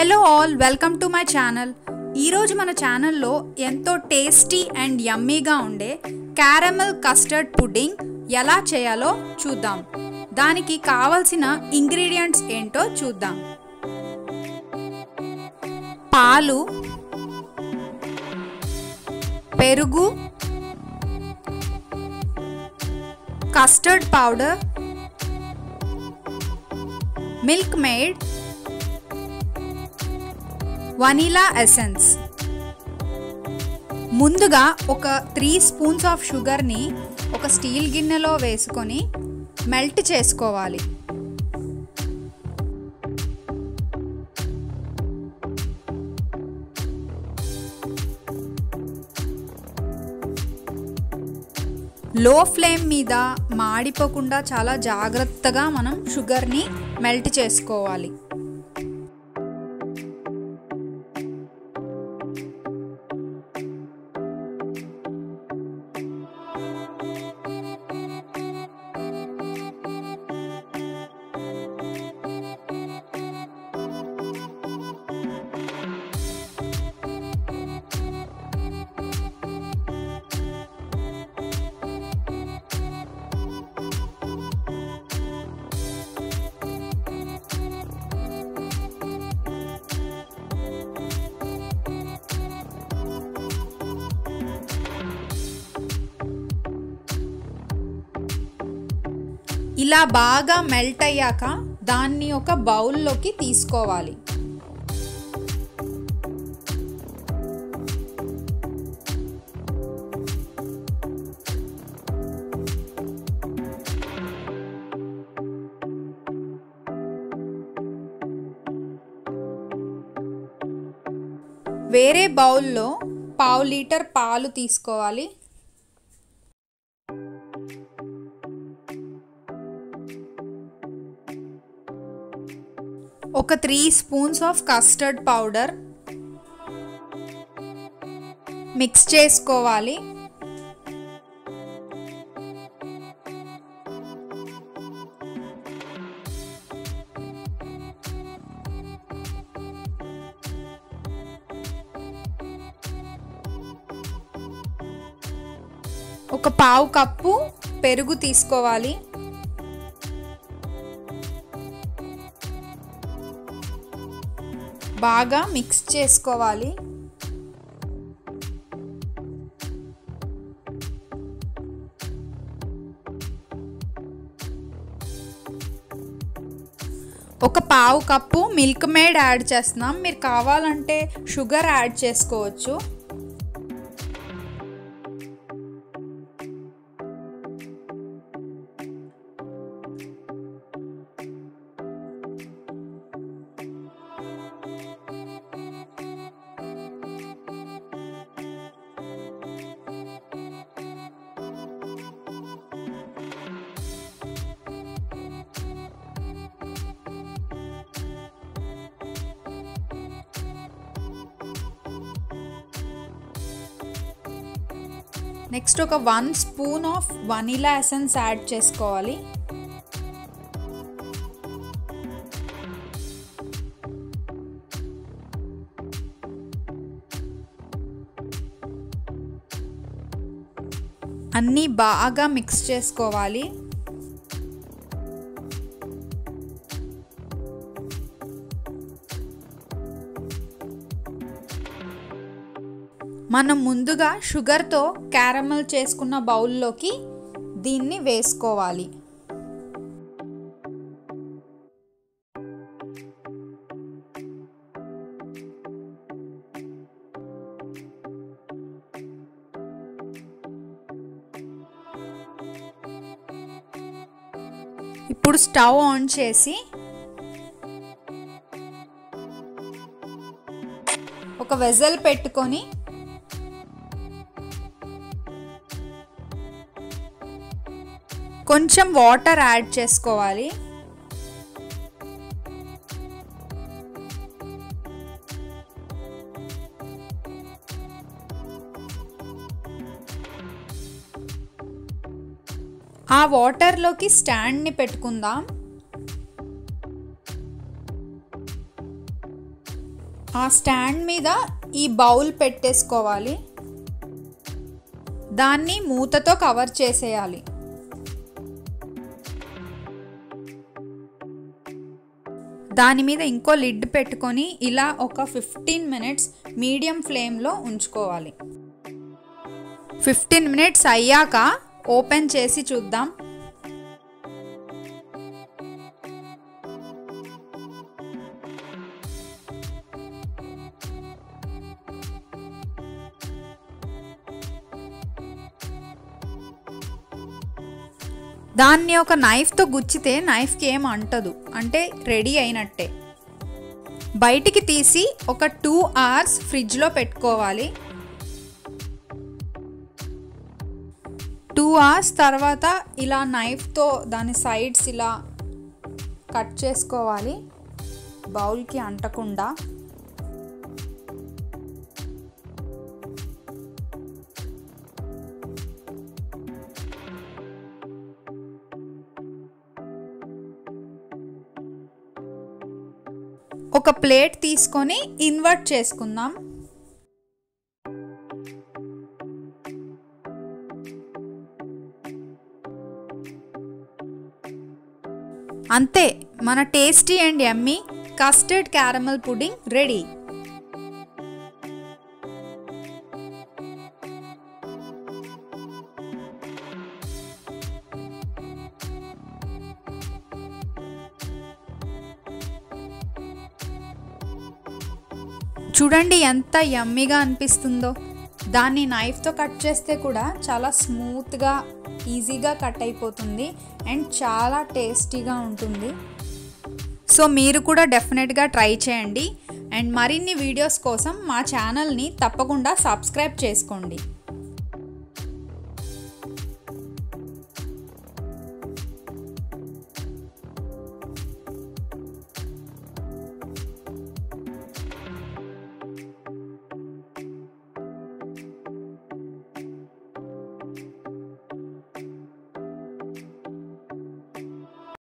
hello all welcome to my channel ఈరోజు మన ఛానల్లో ఎంతో టేస్టీ అండ్ యమ్మీగా ఉండే క్యారమెల్ కస్టర్డ్ పుడ్డింగ్ ఎలా చేయాలో చూద్దాం దానికి కావలసిన ఇంగ్రీడియంట్స్ ఏంటో చూద్దాం పాలు పెరుగు custard powder milk made vanilla essence ముందుగా ఒక త్రీ స్పూన్స్ ఆఫ్ షుగర్ని ఒక స్టీల్ గిన్నెలో వేసుకొని మెల్ట్ చేసుకోవాలి లో ఫ్లేమ్ మీద మాడిపోకుండా చాలా జాగ్రత్తగా మనం షుగర్ని మెల్ట్ చేసుకోవాలి ఇలా బాగా మెల్ట్ అయ్యాక దాన్ని ఒక బౌల్లోకి తీసుకోవాలి వేరే బౌల్లో పావు లీటర్ పాలు తీసుకోవాలి ఒక three spoons of custard powder mix చేసుకోవాలి ఒక పావు కప్పు పెరుగు తీసుకోవాలి బాగా మిక్స్ చేసుకోవాలి ఒక పావు కప్పు మిల్క్ మేడ్ యాడ్ చేస్తున్నాం మీరు కావాలంటే షుగర్ యాడ్ చేసుకోవచ్చు నెక్స్ట్ ఒక one spoon of vanilla essence add చేసుకోవాలి అన్నీ బాగా మిక్స్ చేసుకోవాలి మనం ముందుగా షుగర్తో క్యారమల్ చేసుకున్న బౌల్లోకి దీన్ని వేసుకోవాలి ఇప్పుడు స్టవ్ ఆన్ చేసి ఒక వెజల్ పెట్టుకొని కొంచెం వాటర్ యాడ్ చేసుకోవాలి ఆ వాటర్లోకి స్టాండ్ని పెట్టుకుందాం ఆ స్టాండ్ మీద ఈ బౌల్ పెట్టేసుకోవాలి దాన్ని మూతతో కవర్ చేసేయాలి దాని మీద ఇంకో లిడ్ పెట్టుకొని ఇలా ఒక ఫిఫ్టీన్ మినిట్స్ మీడియం ఫ్లేమ్లో ఉంచుకోవాలి ఫిఫ్టీన్ మినిట్స్ అయ్యాక ఓపెన్ చేసి చూద్దాం దాన్ని ఒక నైఫ్తో గుచ్చితే నైఫ్కి ఏం అంటదు అంటే రెడీ అయినట్టే బయటికి తీసి ఒక టూ అవర్స్ ఫ్రిడ్జ్లో పెట్టుకోవాలి టూ అవర్స్ తర్వాత ఇలా నైఫ్తో దాని సైడ్స్ ఇలా కట్ చేసుకోవాలి బౌల్కి అంటకుండా ఒక ప్లేట్ తీసుకొని ఇన్వర్ట్ చేసుకుందాం అంతే మన tasty and yummy custard caramel pudding ready చూడండి ఎంత యమ్మీగా అనిపిస్తుందో దాన్ని నైఫ్తో కట్ చేస్తే కూడా చాలా స్మూత్గా ఈజీగా కట్ అయిపోతుంది అండ్ చాలా టేస్టీగా ఉంటుంది సో మీరు కూడా డెఫినెట్గా ట్రై చేయండి అండ్ మరిన్ని వీడియోస్ కోసం మా ఛానల్ని తప్పకుండా సబ్స్క్రైబ్ చేసుకోండి